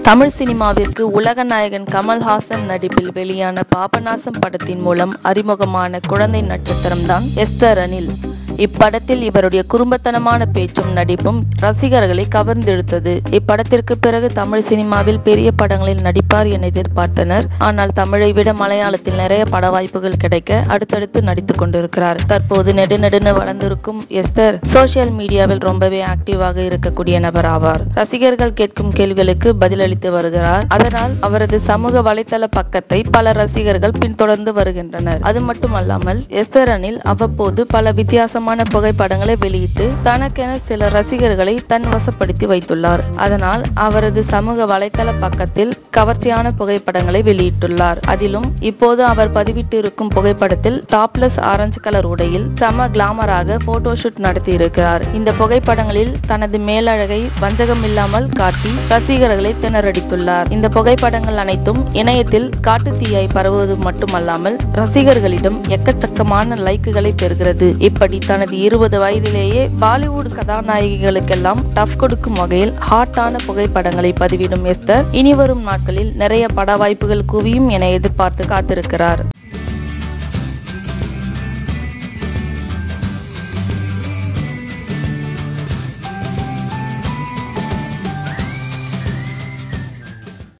தமிழ் சினிமாவிற்கு உலக நாயகன் கமல்ஹாசன் நடிப்பில் வெளியான பாபநாசம் படத்தின் மூலம் அறிமுகமான குழந்தை நட்சத்திரம்தான் எஸ்தர் அனில் இப்படத்தில் இவருடைய குறும்பத்தனமான பேச்சும் நடிப்பும் ரசிகர்களை கவர்ந்தெடுத்தது இப்படத்திற்கு பிறகு தமிழ் சினிமாவில் பெரிய படங்களில் நடிப்பார் என எதிர்பார்த்தனர் ஆனால் தமிழை விட மலையாளத்தில் நிறைய பட வாய்ப்புகள் கிடைக்க அடுத்தடுத்து நடித்துக் கொண்டிருக்கிறார் தற்போது நெடுநெடுன்னு வளர்ந்திருக்கும் எஸ்தர் சோசியல் மீடியாவில் ரொம்பவே ஆக்டிவாக இருக்கக்கூடிய நபர் ஆவார் ரசிகர்கள் கேட்கும் கேள்விகளுக்கு பதிலளித்து வருகிறார் அதனால் அவரது சமூக வலைத்தள பக்கத்தை பல ரசிகர்கள் பின்தொடர்ந்து வருகின்றனர் அது மட்டுமல்லாமல் எஸ்தர் அனில் அவ்வப்போது பல வித்தியாசமான புகைப்படங்களை வெளியிட்டு தனக்கென சில ரசிகர்களை தன் வசப்படுத்தி வைத்துள்ளார் அதனால் அவரது சமூக வலைத்தள பக்கத்தில் கவர்ச்சியான புகைப்படங்களை வெளியிட்டுள்ளார் அதிலும் இப்போது அவர் பதிவிட்டு இருக்கும் புகைப்படத்தில் டாப்லெஸ் ஆரஞ்சு கலர் உடையில் சம கிளாமராக போட்டோஷூட் நடத்தி இருக்கிறார் இந்த புகைப்படங்களில் தனது மேலழகை வஞ்சகமில்லாமல் காட்டி ரசிகர்களை திணறடித்துள்ளார் இந்த புகைப்படங்கள் அனைத்தும் இணையத்தில் காட்டுத்தீயாய் பரவுவது மட்டுமல்லாமல் ரசிகர்களிடம் எக்கச்சக்கமான லைக்குகளை பெறுகிறது இப்படி தனது இருபது வயதிலேயே பாலிவுட் கதாநாயகிகளுக்கெல்லாம் டஃப் கொடுக்கும் வகையில் ஹாட்டான புகைப்படங்களை பதிவிடும் எஸ்தர் இனிவரும் நாட்களில் நிறைய பட வாய்ப்புகள் குவியும் என எதிர்பார்த்து காத்திருக்கிறார்